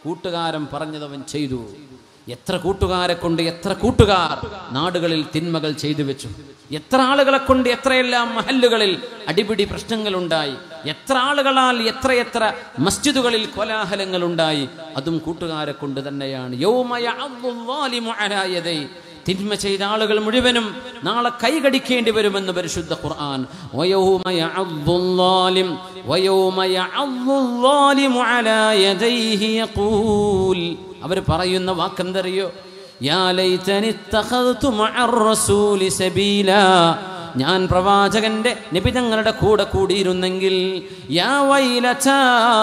കൂട്ടുകാരൻ പറഞ്ഞതവൻ ചെയ്തു എത്ര കൂട്ടുകാരെ കൊണ്ട് എത്ര കൂട്ടുകാർ നാടുകളിൽ തിന്മകൾ ചെയ്തു വെച്ചു എത്ര ആളുകളെ കൊണ്ട് എത്രയെല്ലാം മഹല്ലുകളിൽ അടിപിടി പ്രശ്നങ്ങളുണ്ടായി എത്ര ആളുകളാൽ എത്രയെത്ര മസ്ജിദുകളിൽ കോലാഹലങ്ങൾ ഉണ്ടായി അതും കൂട്ടുകാരെ കൊണ്ട് തന്നെയാണ് യൗമയ അദ്ദുല്ലാലിമു അലാ യദൈ. തിന്മ ചെയ്ത ആളുകൾ മുഴുവനും നാളെ കൈകടിക്കേണ്ടി വരുമെന്ന് പരിശുദ്ധ ഖുർആൻ വയൗമ യഅദ്ദുല്ലാലിം വയൗമ യഅദ്ദുല്ലാലിമു അലാ യദൈഹി യഖൂൽ അവർ പറയുന്ന വാക്കെന്തറിയോ യാ ലൈതനി ഇത്തഖദ്തു മഅർ റസൂലി സബീലാ ഞാൻ പ്രവാചകന്റെ നിബിതങ്ങളുടെ കൂടെ കൂടിയിരുന്നെങ്കിൽ യാ വൈലതാ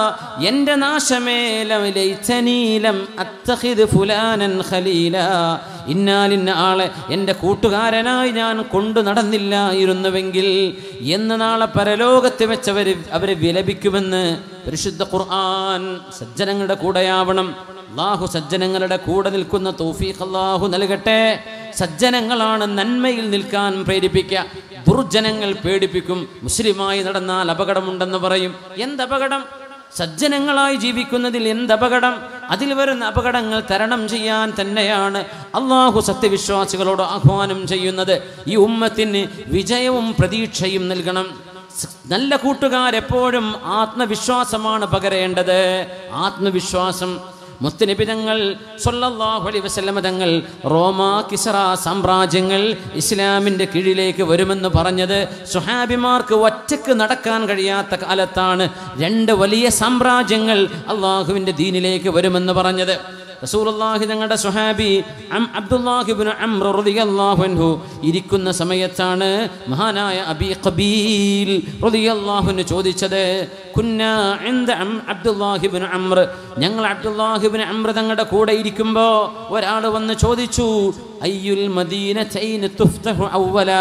എൻ്റെ നാശമേലം ലൈതനീലം അത്തഖിദ് ഫുലാനൻ ഖലീല ഇന്നാലിന്ന ആളെ എൻ്റെ കൂട്ടുകാരനായി ഞാൻ കൊണ്ടു നടന്നില്ലായിരുന്നുവെങ്കിൽ എന്ന് നാളെ പരലോകത്ത് വെച്ചവർ അവരെ വിലപിക്കുമെന്ന് പരിശുദ്ധ ഖുർആൻ സജ്ജനങ്ങളുടെ കൂടെയാവണം അള്ളാഹു സജ്ജനങ്ങളുടെ കൂടെ നിൽക്കുന്ന തൗഫീഖ് അള്ളാഹു നൽകട്ടെ സജ്ജനങ്ങളാണ് നന്മയിൽ നിൽക്കാൻ പ്രേരിപ്പിക്കുക ദുർജനങ്ങൾ പേടിപ്പിക്കും മുസ്ലിമായി നടന്നാൽ അപകടമുണ്ടെന്ന് പറയും എന്ത് അപകടം സജ്ജനങ്ങളായി ജീവിക്കുന്നതിൽ എന്ത് അപകടം അതിൽ വരുന്ന അപകടങ്ങൾ തരണം ചെയ്യാൻ തന്നെയാണ് അള്ളാഹു സത്യവിശ്വാസികളോട് ആഹ്വാനം ചെയ്യുന്നത് ഈ ഉമ്മത്തിന് വിജയവും പ്രതീക്ഷയും നൽകണം സ് നല്ല കൂട്ടുകാരെപ്പോഴും ആത്മവിശ്വാസമാണ് പകരേണ്ടത് ആത്മവിശ്വാസം മുസ്തനബി തങ്ങൾ സല്ലല്ലാഹു അലൈഹി വസല്ലമ തങ്ങൾ റോമ കിസറ സാമ്രാജ്യങ്ങൾ ഇസ്ലാമിൻ്റെ കീഴിലേക്ക് വരുമെന്ന് പറഞ്ഞത് സുഹാബിമാർക്ക് ഒറ്റക്ക് നടക്കാൻ കഴിയാത്ത കാലത്താണ് രണ്ട് വലിയ സാമ്രാജ്യങ്ങൾ അള്ളാഹുവിൻ്റെ ദീനിലേക്ക് വരുമെന്ന് പറഞ്ഞത് റസൂലുള്ളാഹി തങ്ങളുടെ സുഹാബി അം അബ്ദുല്ലാഹിബ്നു അംർ റളിയല്ലാഹു അൻഹു ഇരിക്കുന്ന സമയത്താണ് മഹാനായ അബി ഖബീൽ റളിയല്ലാഹു അൻഹു ചോദിച്ചത് കുന്നാ ഇൻദ അം അബ്ദുല്ലാഹിബ്നു അംർ ഞങ്ങൾ അബ്ദുല്ലാഹിബ്നു അംർ തങ്ങളുടെ കൂടെ ഇരിക്കുമ്പോൾ ഒരാൾ വന്ന് ചോദിച്ചു അയ്യുൽ മദീനതൈൻ തുഫ്തഹു അവല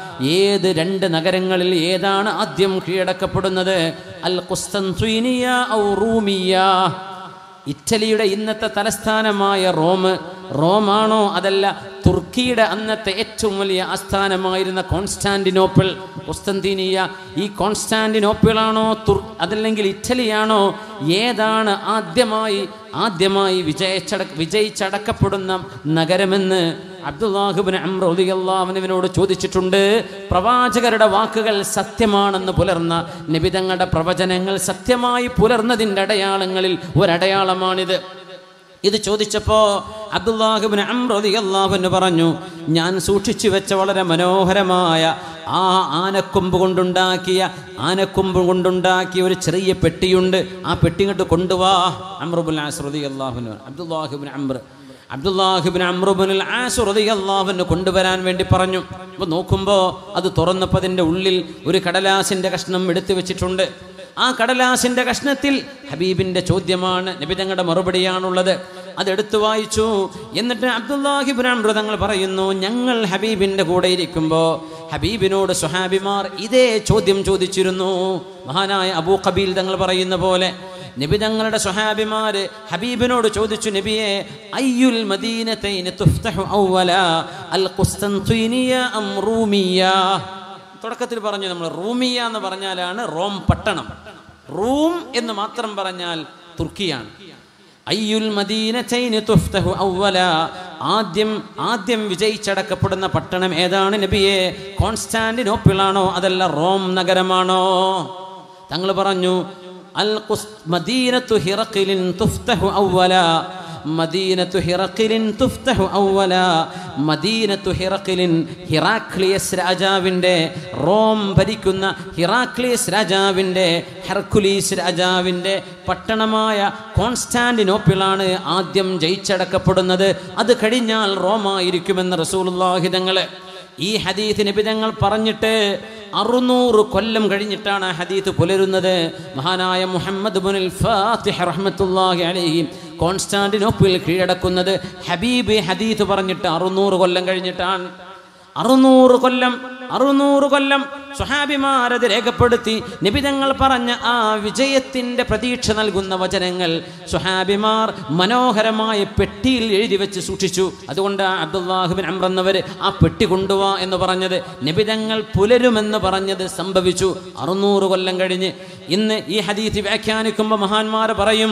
ഏത് രണ്ട് നഗരങ്ങളിൽ ഏതാണ് ആദ്യം കീഴടക്കപ്പെടുന്നത് അൽ ഖുസ്തൻത്വീനിയ ഔ റൂമിയ ഇറ്റലിയുടെ ഇന്നത്തെ തലസ്ഥാനമായ റോം റോമാണോ അതല്ല തുർക്കിയുടെ അന്നത്തെ ഏറ്റവും വലിയ ആസ്ഥാനമായിരുന്ന കോൺസ്റ്റാന്റിനോപ്പിൾ കൊസ്തന്തീനിയ ഈ കോൺസ്റ്റാന്റിനോപ്പിളാണോ തുർ അതല്ലെങ്കിൽ ഇറ്റലിയാണോ ഏതാണ് ആദ്യമായി ആദ്യമായി വിജയിച്ചട വിജയിച്ചടക്കപ്പെടുന്ന നഗരമെന്ന് അബ്ദുല്ലാഹിബിൻ അമ്രോദിയല്ലാവിനോട് ചോദിച്ചിട്ടുണ്ട് പ്രവാചകരുടെ വാക്കുകൾ സത്യമാണെന്ന് പുലർന്ന നിബിതങ്ങളുടെ പ്രവചനങ്ങൾ സത്യമായി പുലർന്നതിൻ്റെ അടയാളങ്ങളിൽ ഒരടയാളമാണിത് ഇത് ചോദിച്ചപ്പോ അബ്ദുല്ലാഹിബിൻ അമ്രോദിയല്ലാഹുവിന് പറഞ്ഞു ഞാൻ സൂക്ഷിച്ചു വെച്ച വളരെ മനോഹരമായ ആ ആനക്കൊമ്പ് കൊണ്ടുണ്ടാക്കിയ ആനക്കൊമ്പ് കൊണ്ടുണ്ടാക്കിയ ഒരു ചെറിയ പെട്ടിയുണ്ട് ആ പെട്ടി ഇങ്ങോട്ട് കൊണ്ടുവാ അമ്രുബുൽ ആസ്രദി അള്ളാഹുന് അബ്ദുല്ലാഹിബിൻ അമ്ര അബ്ദുല്ലാഹിബിൻ അമ്രുബിൻ ആസുറതി അള്ളാഹുവിന് കൊണ്ടുവരാൻ വേണ്ടി പറഞ്ഞു അപ്പോൾ നോക്കുമ്പോൾ അത് തുറന്നപ്പോൾ അതിൻ്റെ ഉള്ളിൽ ഒരു കടലാസിൻ്റെ കഷ്ണം എടുത്തു വെച്ചിട്ടുണ്ട് ആ കടലാസിൻ്റെ കഷ്ണത്തിൽ ഹബീബിൻ്റെ ചോദ്യമാണ് നബി തങ്ങളുടെ മറുപടിയാണുള്ളത് അതെടുത്തു വായിച്ചു എന്നിട്ട് അബ്ദുല്ലാഹിബിൻ അമൃതങ്ങൾ പറയുന്നു ഞങ്ങൾ ഹബീബിൻ്റെ കൂടെ ഇരിക്കുമ്പോൾ ഹബീബിനോട് സുഹാബിമാർ ഇതേ ചോദ്യം ചോദിച്ചിരുന്നു മഹാനായ അബൂ കബീൽ തങ്ങൾ പറയുന്ന പോലെ നബി തങ്ങളുടെ സുഹാബിമാര് ഹബീബിനോട് ചോദിച്ചു നബിയെ അയ്യുൽ മദീനത്തൈന തുഫ്തഹു അവല അൽ ഖുസ്തൻത്വീനിയ അം റൂമിയ തുടക്കത്തിൽ പറഞ്ഞു നമ്മൾ റൂമിയ എന്ന് പറഞ്ഞാലാണ് റോം പട്ടണം റൂം എന്ന് മാത്രം പറഞ്ഞാൽ തുർക്കിയാണ് അയ്യുൽ മദീനത്തൈന തുഫ്തഹു അവല ആദ്യം ആദ്യം വിജയിച്ചടക്കപ്പെടുന്ന പട്ടണം ഏതാണ് നബിയെ കോൺസ്റ്റാന്റിനോപ്പിളാണോ അതല്ല റോം നഗരമാണോ തങ്ങൾ പറഞ്ഞു അൽ ഖുസ് മദീനത്തു ഹിറഖിലിൻ തുഫ്തഹു അവല മദീനത്തു ഹിറഖിലിൻ തുഫ്തഹു അവല മദീനത്തു ഹിറഖിലിൻ ഹിറാക്ലിയസ് രാജാവിൻ്റെ റോം ഭരിക്കുന്ന ഹിറാക്ലിയസ് രാജാവിൻ്റെ ഹെർക്കുലീസ് രാജാവിൻ്റെ പട്ടണമായ കോൺസ്റ്റാന്റിനോപ്പിളാണ് ആദ്യം ജയിച്ചടക്കപ്പെടുന്നത് അത് കഴിഞ്ഞാൽ റോമായിരിക്കുമെന്ന് റസൂലുള്ളാഹിതങ്ങൾ ഈ ഹദീത്ത് നിബിതങ്ങൾ പറഞ്ഞിട്ട് അറുന്നൂറ് കൊല്ലം കഴിഞ്ഞിട്ടാണ് ആ ഹദീത്ത് പുലരുന്നത് മഹാനായ മുഹമ്മദ് ബുനിൽ ഫാത്തിഹ് റഹ്മത്തുള്ളാഹി അലൈഹി കോൺസ്റ്റാന്റിനോപ്പിൽ കീഴടക്കുന്നത് ഹബീബ് ഹദീത്ത് പറഞ്ഞിട്ട് അറുന്നൂറ് കൊല്ലം കഴിഞ്ഞിട്ടാണ് അറുന്നൂറ് കൊല്ലം അറുന്നൂറ് കൊല്ലം സുഹാബിമാരത് രേഖപ്പെടുത്തി നിബിതങ്ങൾ പറഞ്ഞ ആ വിജയത്തിൻ്റെ പ്രതീക്ഷ നൽകുന്ന വചനങ്ങൾ സുഹാബിമാർ മനോഹരമായ പെട്ടിയിൽ എഴുതി വെച്ച് സൂക്ഷിച്ചു അതുകൊണ്ട് അബ്ദുല്ലാഹുബിൻ അമ്രെന്നവർ ആ പെട്ടി കൊണ്ടുവാ എന്ന് പറഞ്ഞത് നിബിതങ്ങൾ പുലരുമെന്ന് പറഞ്ഞത് സംഭവിച്ചു അറുന്നൂറ് കൊല്ലം കഴിഞ്ഞ് ഇന്ന് ഈ ഹദീത്ത് വ്യാഖ്യാനിക്കുമ്പോൾ മഹാന്മാർ പറയും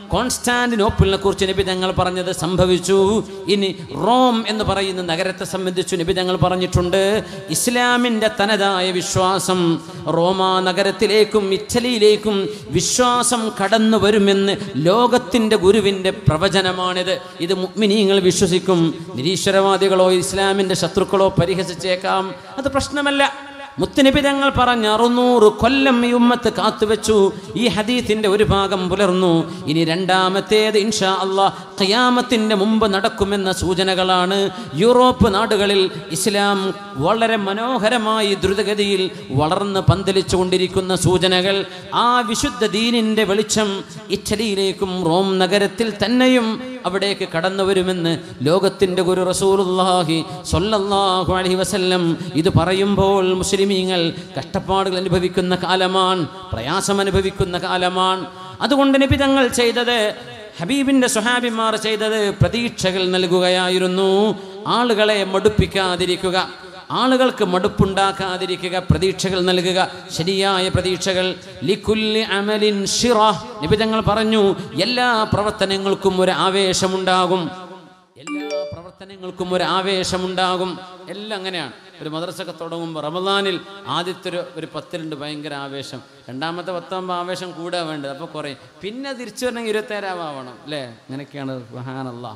കോൺസ്റ്റാന്റിനോപ്പിളിനെ കുറിച്ച് നബി തങ്ങൾ പറഞ്ഞത് സംഭവിച്ചു ഇനി റോം എന്ന് പറയുന്ന നഗരത്തെ സംബന്ധിച്ചു നബി തങ്ങൾ പറഞ്ഞിട്ടുണ്ട് ഇസ്ലാമിൻ്റെ തനതായ വിശ്വാസം റോമാ നഗരത്തിലേക്കും ഇറ്റലിയിലേക്കും വിശ്വാസം കടന്നു വരുമെന്ന് ലോകത്തിൻ്റെ ഗുരുവിൻ്റെ പ്രവചനമാണിത് ഇത് മുഗ്മിനീങ്ങൾ വിശ്വസിക്കും നിരീശ്വരവാദികളോ ഇസ്ലാമിൻ്റെ ശത്രുക്കളോ പരിഹസിച്ചേക്കാം അത് പ്രശ്നമല്ല മുത്തുനബി തങ്ങൾ പറഞ്ഞ അറുന്നൂറ് കൊല്ലം ഈ ഉമ്മത്ത് കാത്തുവെച്ചു ഈ ഹദീത്തിന്റെ ഒരു ഭാഗം പുലർന്നു ഇനി രണ്ടാമത്തേത് ഇൻഷാ അള്ളാഹ് ഖിയാമത്തിന്റെ മുമ്പ് നടക്കുമെന്ന സൂചനകളാണ് യൂറോപ്പ് നാടുകളിൽ ഇസ്ലാം വളരെ മനോഹരമായി ദ്രുതഗതിയിൽ വളർന്ന് പന്തലിച്ചുകൊണ്ടിരിക്കുന്ന സൂചനകൾ ആ വിശുദ്ധ ദീനിന്റെ വെളിച്ചം ഇറ്റലിയിലേക്കും റോം നഗരത്തിൽ തന്നെയും അവിടേക്ക് കടന്നു വരുമെന്ന് ലോകത്തിന്റെ ഗുരു റസൂലുള്ളാഹി സ്വല്ലല്ലാഹു അലൈഹി വസല്ലം ഇത് പറയുമ്പോൾ മുസ്ലിമീങ്ങൾ കഷ്ടപ്പാടുകൾ അനുഭവിക്കുന്ന കാലമാണ് പ്രയാസം അനുഭവിക്കുന്ന കാലമാണ് അതുകൊണ്ട് നബി തങ്ങൾ ചെയ്തത് ഹബീബിന്റെ സുഹാബിമാർ ചെയ്തത് പ്രതീക്ഷകൾ നൽകുകയായിരുന്നു ആളുകളെ മടുപ്പിക്കാതിരിക്കുക ആളുകൾക്ക് മടുപ്പുണ്ടാക്കാതിരിക്കുക പ്രതീക്ഷകൾ നൽകുക ശരിയായ പ്രതീക്ഷകൾ ലിക്കുല്ലി അമലിൻ ഷിറ നിബിതങ്ങൾ പറഞ്ഞു എല്ലാ പ്രവർത്തനങ്ങൾക്കും ഒരു ആവേശമുണ്ടാകും എല്ലാ പ്രവർത്തനങ്ങൾക്കും ഒരു ആവേശമുണ്ടാകും എല്ലാം അങ്ങനെയാണ് ഒരു മദ്രസൊക്കെ തുടങ്ങുമ്പോൾ റമദാനിൽ ആദ്യത്തെ ഒരു ഒരു പത്തിലുണ്ട് ഭയങ്കര ആവേശം രണ്ടാമത്തെ പത്താകുമ്പോൾ ആവേശം കൂടാൻ വേണ്ടത് അപ്പോൾ കുറയും പിന്നെ തിരിച്ചു വരണമെങ്കിൽ ഇരുപത്തേരാവണം അല്ലേ അങ്ങനെയൊക്കെയാണ് സുബ്ഹാനല്ലാ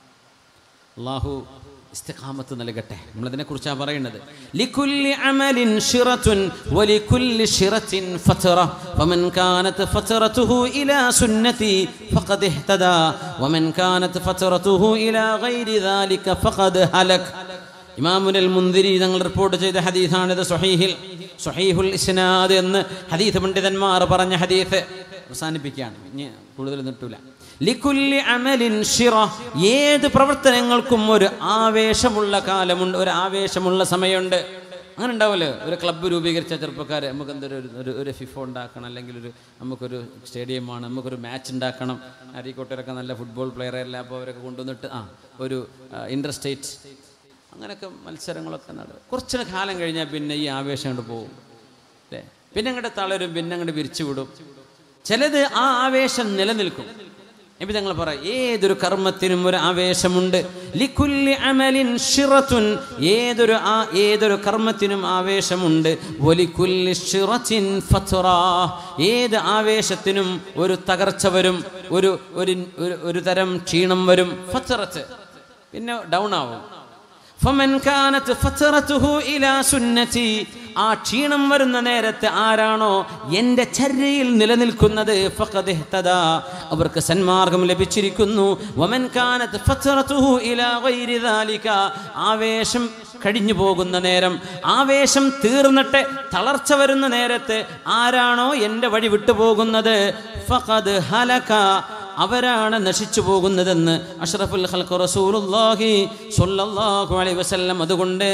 അള്ളാഹു ഇസ്തിഖാമത്ത് നൽകട്ടെ നമ്മളതിനെ കുറിച്ചാണ് പറയുന്നത് ലികുല്ലി അമലിൻ ഷിറത്തുൻ വലികുല്ലി ഷിറത്തിൻ ഫതറ വമൻ കാനത് ഫതറതുഹു ഇലാ സുന്നതി ഫഖദ് ഇഹ്തദാ വമൻ കാനത് ഫതറതുഹു ഇലാ ഗൈരി ദാലിക ഫഖദ് ഹലക് ഇമാമുൽ മുന്തിരി തങ്ങൾ റിപ്പോർട്ട് ചെയ്ത ഹദീസാണിത് സ്വഹീഹിൽ സ്വഹീഹുൽ ഇസ്നാദ് എന്ന് ഹദീസ് പണ്ഡിതന്മാർ പറഞ്ഞ ഹദീസ് അവസാനിപ്പിക്കുകയാണ് ഇനി കൂടുതൽ നിട്ടൂല ലിക്കുല്ലി അമലിൻ ഷിറ ഏത് പ്രവർത്തനങ്ങൾക്കും ഒരു ആവേശമുള്ള കാലമുണ്ട് ഒരു ആവേശമുള്ള സമയമുണ്ട് അങ്ങനെ ഉണ്ടാവുമല്ലോ ഒരു ക്ലബ്ബ് രൂപീകരിച്ച ചെറുപ്പക്കാർ നമുക്ക് എന്തൊരു ഒരു- ഒരു ഒരു ഫിഫ ഉണ്ടാക്കണം അല്ലെങ്കിൽ ഒരു നമുക്കൊരു സ്റ്റേഡിയമാണ് നമുക്കൊരു മാച്ച് ഉണ്ടാക്കണം അരീക്കോട്ടരൊക്കെ നല്ല ഫുട്ബോൾ പ്ലെയറെല്ലാം അപ്പോൾ അവരൊക്കെ കൊണ്ടുവന്നിട്ട് ആ ഒരു ഇൻ്റർ സ്റ്റേറ്റ് അങ്ങനെയൊക്കെ മത്സരങ്ങളൊക്കെ നടക്കും കുറച്ച് കാലം കഴിഞ്ഞാൽ പിന്നെ ഈ ആവേശം കൊണ്ട് പോകും അല്ലേ പിന്നെ അങ്ങോട്ട് തളരും പിന്നെ അങ്ങോട്ട് വിരിച്ചു വിടും ചിലത് ആ ആവേശം നിലനിൽക്കും നബി തങ്ങൾ പറ ഏതൊരു കർമ്മത്തിനും ഒരു ആവേശമുണ്ട് ലിക്കുല്ലി അമലിൻ ഷിറത്തുൻ ഏതൊരു ആ ഏതൊരു കർമ്മത്തിനും ആവേശമുണ്ട് വലിക്കുല്ലി ഷിറത്തിൻ ഫത്റ ഏത് ആവേശത്തിനും ഒരു തകർച്ച വരും ഒരു ഒരു ഒരു- ഒരു തരം ക്ഷീണം വരും ഫത്രത്ത് പിന്നെ ഡൗൺ ആവും ഫമൻ കാനത്ത് ഫത്രതുഹു ഇലാ സുന്നതി ആ ക്ഷീണം വരുന്ന നേരത്ത് ആരാണോ എൻ്റെ ചര്യയിൽ നിലനിൽക്കുന്നത് ഫഖദ് ഇഹ്തദാ അവർക്ക് സന്മാർഗം ലഭിച്ചിരിക്കുന്നു വമൻ കാനത്ത് ഫത്രതുഹു ഇലാ ഗൈരി ദാലിക ആവേശം കഴിഞ്ഞു പോകുന്ന നേരം ആവേശം തീർന്നിട്ട് തളർച്ച വരുന്ന നേരത്ത് ആരാണോ എൻ്റെ വഴി വിട്ടുപോകുന്നത് ഫഖദ് ഹലക അവരാണ് നശിച്ചു പോകുന്നതെന്ന് അഷ്റഫുൽ ഖൽഖ് റസൂലുള്ളാഹി സ്വല്ലല്ലാഹു അലൈഹി വസല്ലം അതുകൊണ്ട്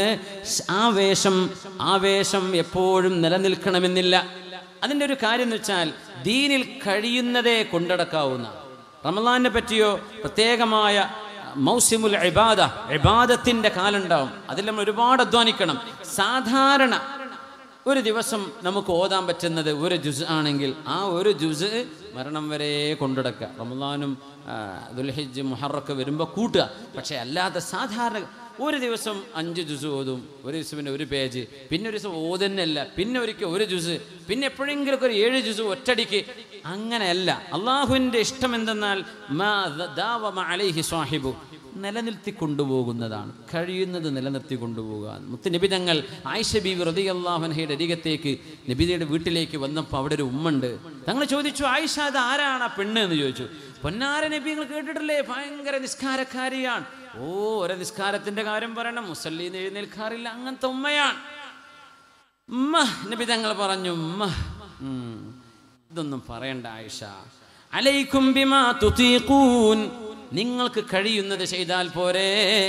ആവേശം ആവേശം എപ്പോഴും നിലനിൽക്കണമെന്നില്ല അതിൻ്റെ ഒരു കാര്യം എന്ന് വെച്ചാൽ ദീനിൽ കഴിയുന്നതേ കൊണ്ടടക്കാവുന്ന റമദാനെ പറ്റിയോ പ്രത്യേകമായ മൗസിമുൽ ഇബാദ ഇബാദത്തിൻ്റെ കാലുണ്ടാവും അതിൽ നമ്മൾ ഒരുപാട് അധ്വാനിക്കണം സാധാരണ ഒരു ദിവസം നമുക്ക് ഓതാൻ പറ്റുന്നത് ഒരു ജുസ് ആണെങ്കിൽ ആ ഒരു ജുസ് മരണം വരെ കൊണ്ടുടക്കുക റമദാനും ആ, ദുൽഹിജ് മുഹറൊക്കെ വരുമ്പോൾ കൂട്ടുക പക്ഷേ അല്ലാതെ സാധാരണ ഒരു ദിവസം അഞ്ച് ജുസ് ഓതും ഒരു ദിവസം പിന്നെ ഒരു പേജ് പിന്നെ ഒരു ദിവസം ഓതുന്നല്ല പിന്നെ ഒരിക്കൽ ഒരു ജുസ് പിന്നെ എപ്പോഴെങ്കിലുമൊക്കെ ഒരു ഏഴ് ജുസ് ഒറ്റടിക്ക് അങ്ങനെയല്ല അള്ളാഹുവിൻ്റെ ഇഷ്ടം എന്തെന്നാൽ മാ ദാവമ അലൈഹി സ്വാഹിബു നിലനിർത്തി കൊണ്ടുപോകുന്നതാണ് കഴിയുന്നത് നിലനിർത്തി കൊണ്ടുപോകുക മുത്ത് നബി തങ്ങൾ ആയിഷ ബീവി റതി അള്ളാഹുനഹയുടെ അരികത്തേക്ക് നബിതയുടെ വീട്ടിലേക്ക് വന്നപ്പോൾ അവിടെ ഒരു ഉമ്മുണ്ട് തങ്ങൾ ചോദിച്ചു ആയിഷ അത് ആരാണ് ആ പെണ്ണ് എന്ന് ചോദിച്ചു പൊന്നാര നബി നിങ്ങൾ കേട്ടിട്ടില്ലേ ഭയങ്കര നിസ്കാരക്കാരിയാണ് ഓ ഒരു നിസ്കാരത്തിന്റെ കാര്യം പറയണം മുസല്ലീന്ന് എഴുന്നേൽക്കാറില്ല അങ്ങനത്തെ ഉമ്മയാണ് ഉമ്മ നബി തങ്ങൾ പറഞ്ഞു ഉമ്മ ഉം, ഇതൊന്നും പറയണ്ട ആയിഷ അലൈക്കും ബിമാ തുതീഖൂൻ നിങ്ങൾക്ക് കഴിയുന്നത് ചെയ്താൽ പോരെ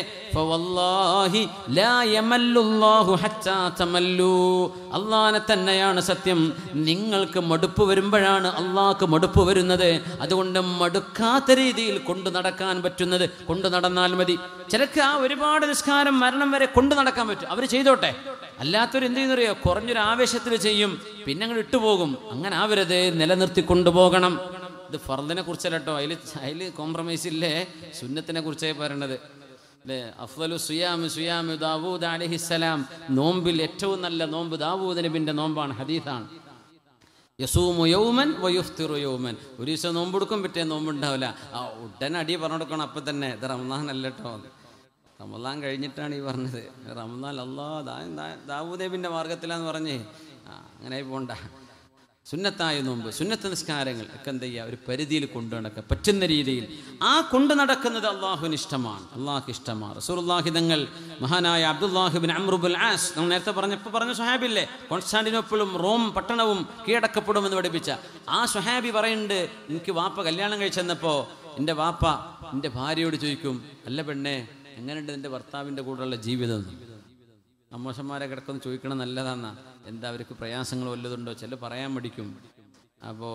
ഫവല്ലാഹി ലാ യമല്ലുല്ലാഹു ഹത്താ തമല്ലു അള്ളാനെ തന്നെയാണ് സത്യം നിങ്ങൾക്ക് മടുപ്പ് വരുമ്പോഴാണ് അള്ളാഹ്ക്ക് മടുപ്പ് വരുന്നത് അതുകൊണ്ട് മടുക്കാത്ത രീതിയിൽ കൊണ്ടു നടക്കാൻ പറ്റുന്നത് കൊണ്ടു നടന്നാൽ മതി ചിലക്ക് ആ ഒരുപാട് നിസ്കാരം മരണം വരെ കൊണ്ടു നടക്കാൻ പറ്റും അവർ ചെയ്തോട്ടെ അല്ലാത്തവർ എന്ത് ചെയ്യുന്നറിയോ കുറഞ്ഞൊരു ആവേശത്തിൽ ചെയ്യും പിന്നെ അങ്ങോട്ട് ഇട്ടുപോകും അങ്ങനെ ആവരുത് നിലനിർത്തി കൊണ്ടുപോകണം ഇത് ഫർദിനെ കുറിച്ചല്ല കേട്ടോ അതിൽ അതിൽ കോംപ്രമൈസ് ഇല്ലേ സുന്നത്തിനെ കുറിച്ചേ പറയണത് അല്ലേ അഫ്ദലു സുയാമ് സുയാമ് ദാവൂദ് അലഹിസ്സലാം നോമ്പിൽ ഏറ്റവും നല്ല നോമ്പ് ദാവൂദ് നബിൻ്റെ നോമ്പാണ് ഹദീസാണ് യസൂമു യൗമൻ വയുഫ്തിറു യൗമൻ ഒരു ദിവസം നോമ്പെടുക്കും പിറ്റേ നോമ്പുണ്ടാവില്ല ആ ഉടനെ അടി പറഞ്ഞു കൊടുക്കണം അപ്പം തന്നെ ഇത് റമദാൻ അല്ല കേട്ടോ റമദാൻ കഴിഞ്ഞിട്ടാണ് ഈ പറഞ്ഞത് റമദാൻ അല്ലാ ദാ ദാ- ദാവൂദേബിൻ്റെ മാർഗത്തിലാന്ന് പറഞ്ഞേ ആ അങ്ങനെ പോണ്ട സുന്നത്തായ നോമ്പ് സുന്നത്ത് നിസ്കാരങ്ങൾ ഒക്കെ എന്ത് ചെയ്യുക ഒരു പരിധിയിൽ കൊണ്ടു നടക്കുക പറ്റുന്ന രീതിയിൽ ആ കൊണ്ടു നടക്കുന്നത് അള്ളാഹുവിന് ഇഷ്ടമാണ് അള്ളാഹ്ക്ക് ഇഷ്ടമാണ് റസൂർല്ലാഹി തങ്ങൾ മഹാനായ അബ്ദുല്ലാഹിബിൻ അമ്രുബുൽ ആസ് നമ്മൾ നേരത്തെ പറഞ്ഞ ഇപ്പോൾ പറഞ്ഞ സുഹാബില്ലേ കോൺസ്റ്റാന്റിനോപ്പിളും റോം പട്ടണവും കീഴടക്കപ്പെടുമെന്ന് പഠിപ്പിച്ച ആ സുഹാബി പറയുന്നുണ്ട് എനിക്ക് വാപ്പ കല്യാണം കഴിച്ചെന്നപ്പോൾ എൻ്റെ വാപ്പ എൻ്റെ ഭാര്യയോട് ചോദിക്കും അല്ല പെണ്ണെ എങ്ങനെയുണ്ട് നിൻ്റെ ഭർത്താവിൻ്റെ കൂടെയുള്ള ജീവിതം അമ്മോശന്മാരെ കിടക്കൊന്ന് ചോദിക്കണം നല്ലതാന്നാ എന്താ അവർക്ക് പ്രയാസങ്ങൾ വല്ലതുണ്ടോ ചില പറയാൻ മടിക്കും അപ്പോൾ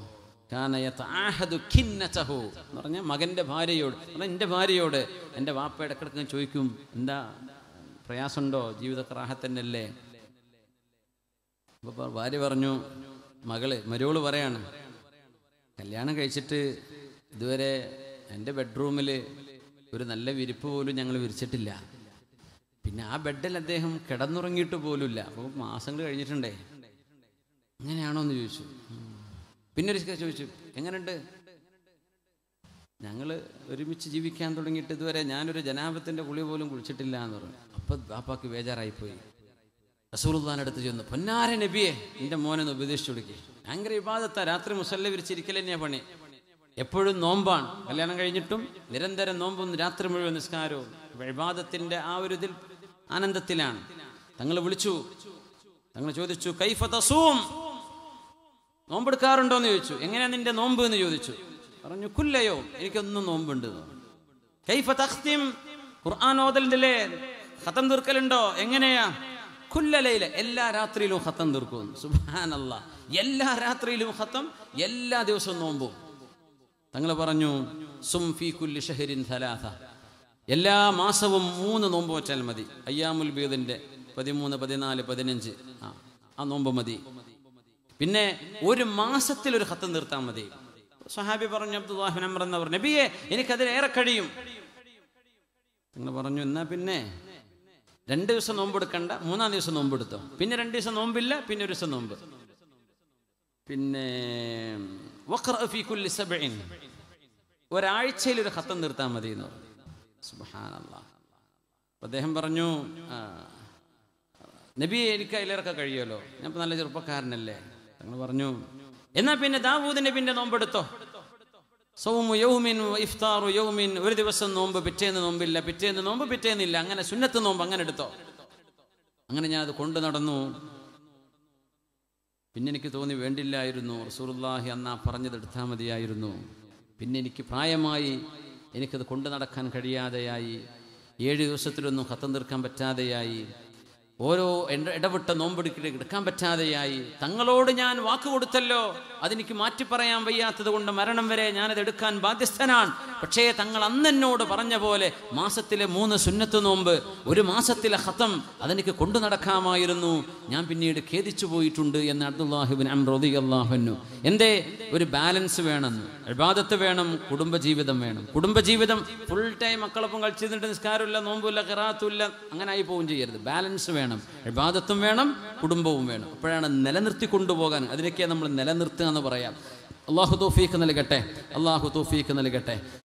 എന്ന് പറഞ്ഞാൽ മകൻ്റെ ഭാര്യയോട് പറഞ്ഞാൽ എൻ്റെ ഭാര്യയോട് എൻ്റെ വാപ്പ ഇടക്കിടക്ക് ചോദിക്കും എന്താ പ്രയാസമുണ്ടോ ജീവിത റാഹത്തന്നല്ലേ അപ്പോൾ ഭാര്യ പറഞ്ഞു മകള് മരോള് പറയാണ് കല്യാണം കഴിച്ചിട്ട് ഇതുവരെ എൻ്റെ ബെഡ്റൂമിൽ ഒരു നല്ല വിരിപ്പ് പോലും ഞങ്ങൾ വിരിച്ചിട്ടില്ല പിന്നെ ആ ബെഡിൽ അദ്ദേഹം കിടന്നുറങ്ങിയിട്ട് പോലുമില്ല അപ്പോൾ മാസങ്ങൾ കഴിഞ്ഞിട്ടുണ്ടേ അങ്ങനെയാണോ എന്ന് ചോദിച്ചു ഉം. പിന്നെ ഒരു ചോദിച്ചു എങ്ങനെയുണ്ട് ഞങ്ങൾ ഒരുമിച്ച് ജീവിക്കാൻ തുടങ്ങിയിട്ട് ഇതുവരെ ഞാനൊരു ജനാപത്തിൻ്റെ കുളി പോലും കുളിച്ചിട്ടില്ല എന്ന് പറഞ്ഞു അപ്പം ബാപ്പാക്ക് ബേജാറായിപ്പോയി റസൂലുള്ളാന്റെ അടുത്ത് ചെന്നു പൊന്നാര നബിയെ എൻ്റെ മോനൊന്ന് ഉപദേശിച്ചു കൊടുക്കി ഭയങ്കര വിവാദത്താ രാത്രി മുസല്ല വിരിച്ചിരിക്കൽ തന്നെയാ പണി എപ്പോഴും നോമ്പാണ് കല്യാണം കഴിഞ്ഞിട്ടും നിരന്തരം നോമ്പും രാത്രി മുഴുവൻ നിസ്കാരവും വിവാദത്തിൻ്റെ ആ ഒരു ഇതിൽ ആനന്ദത്തിലാണ് തങ്ങൾ വിളിച്ചു തങ്ങൾ ചോദിച്ചു കൈഫ തസൂം നോമ്പെടുക്കാറുണ്ടോ എന്ന് ചോദിച്ചു എങ്ങനെയാ നിന്റെ നോമ്പ് എന്ന് ചോദിച്ചു പറഞ്ഞു കുല്ലയോ എനിക്കൊന്നും നോമ്പുണ്ട് എന്ന് പറഞ്ഞു. കൈഫ തഖ്തിം ഖുർആൻ ഓതലിന്റെ ഖത്തം തീർക്കലുണ്ടോ എങ്ങനെയാ കുല്ലലയില എല്ലാ രാത്രിയിലും ഖത്തം തീർക്കും സുബാനല്ല എല്ലാ രാത്രിയിലും ഖത്തം എല്ലാ ദിവസവും നോമ്പും തങ്ങൾ പറഞ്ഞു സും ഫി കുല്ലി ഷഹരിൻ സലാസ എല്ലാ മാസവും മൂന്ന് നോമ്പ് വെച്ചാൽ മതി അയ്യാമുൽ ബീദിന്റെ പതിമൂന്ന് പതിനാല് പതിനഞ്ച് ആ ആ നോമ്പ് മതി പിന്നെ ഒരു മാസത്തിൽ ഒരു ഹത്തം നിർത്താൻ മതി സഹാബി പറഞ്ഞു അബ്ദുല്ലാഹിൻ അമർ എന്ന് പറഞ്ഞു നബിയെ എനിക്കതിലേറെ കഴിയും നിങ്ങൾ പറഞ്ഞു എന്നാ പിന്നെ രണ്ട് ദിവസം നോമ്പെടുക്കണ്ട മൂന്നാം ദിവസം നോമ്പെടുത്തോ പിന്നെ രണ്ട് ദിവസം നോമ്പില്ല പിന്നെ ഒരു ദിവസം നോമ്പ് പിന്നെ വഖറ ഫീ കുല്ലി സബ്ഇൻ ഒരാഴ്ചയിൽ ഒരു ഹത്തം നിർത്താൻ മതി എന്ന് പറഞ്ഞു സുബ്ഹാനല്ലാഹ് അപ്പൊ അദ്ദേഹം പറഞ്ഞു ആ, നബി എനിക്ക് അതിലേറൊക്കെ കഴിയുമല്ലോ ഞാൻ ഇപ്പൊ നല്ല ചെറുപ്പക്കാരനല്ലേ തങ്ങൾ പറഞ്ഞു എന്നാ പിന്നെ ദാവൂദ് നബിന്റെ നോമ്പെടുത്തോ സൗമു യൗമിൻ വ ഇഫ്താറു യൗമിൻ ഒരു ദിവസം നോമ്പ് പിറ്റേന്ന് നോമ്പില്ല പിറ്റേന്ന് നോമ്പ് പിറ്റേന്നില്ല അങ്ങനെ സുന്നത്ത് നോമ്പ് അങ്ങനെ എടുത്തോ അങ്ങനെ ഞാൻ അത് കൊണ്ടു നടന്നു പിന്നെ എനിക്ക് തോന്നി വേണ്ടില്ലായിരുന്നു റസൂറുല്ലാഹി അന്നാ പറഞ്ഞത് എടുത്താൽ മതിയായിരുന്നു പിന്നെ എനിക്ക് പ്രായമായി എനിക്കത് കൊണ്ടു നടക്കാൻ കഴിയാതെയായി ഏഴ് ദിവസത്തിലൊന്നും കത്തം തീർക്കാൻ പറ്റാതെയായി ഓരോ ഇട- ഇടവിട്ട നോമ്പെടുക്കിട്ട് എടുക്കാൻ പറ്റാതെയായി തങ്ങളോട് ഞാൻ വാക്ക് കൊടുത്തല്ലോ അതെനിക്ക് മാറ്റി പറയാൻ വയ്യാത്തത് കൊണ്ട് മരണം വരെ ഞാനത് എടുക്കാൻ ബാധ്യസ്ഥനാണ് പക്ഷേ തങ്ങൾ അന്നെന്നോട് പറഞ്ഞ പോലെ മാസത്തിലെ മൂന്ന് സുന്നത്ത് നോമ്പ് ഒരു മാസത്തിലെ ഹത്തം അതെനിക്ക് കൊണ്ടു നടക്കാമായിരുന്നു ഞാൻ പിന്നീട് ഖേദിച്ചു പോയിട്ടുണ്ട് എന്ന് അബ്ദുല്ലാഹിബിൻ അംറോദി അള്ളാഹുന്നു എന്തേ ഒരു ബാലൻസ് വേണമെന്ന് ഇബാദത്ത് വേണം കുടുംബജീവിതം വേണം കുടുംബജീവിതം ഫുൾ ടൈം മക്കളൊപ്പം കളിച്ചിരുന്നിട്ട് നിസ്കാരമില്ല നോമ്പുമില്ല കറാത്തുമില്ല അങ്ങനെ ആയി പോവുകയും ചെയ്യരുത് ബാലൻസ് വേണം ഇബാദത്തും വേണം കുടുംബവും വേണം അപ്പോഴാണ് നിലനിർത്തി കൊണ്ടുപോകാൻ അതിനൊക്കെയാണ് നമ്മൾ നിലനിർത്തുക എന്ന് പറയാം അള്ളാഹു തോഫീക്ക് നൽകട്ടെ അള്ളാഹു തോഫീക്ക് നൽകട്ടെ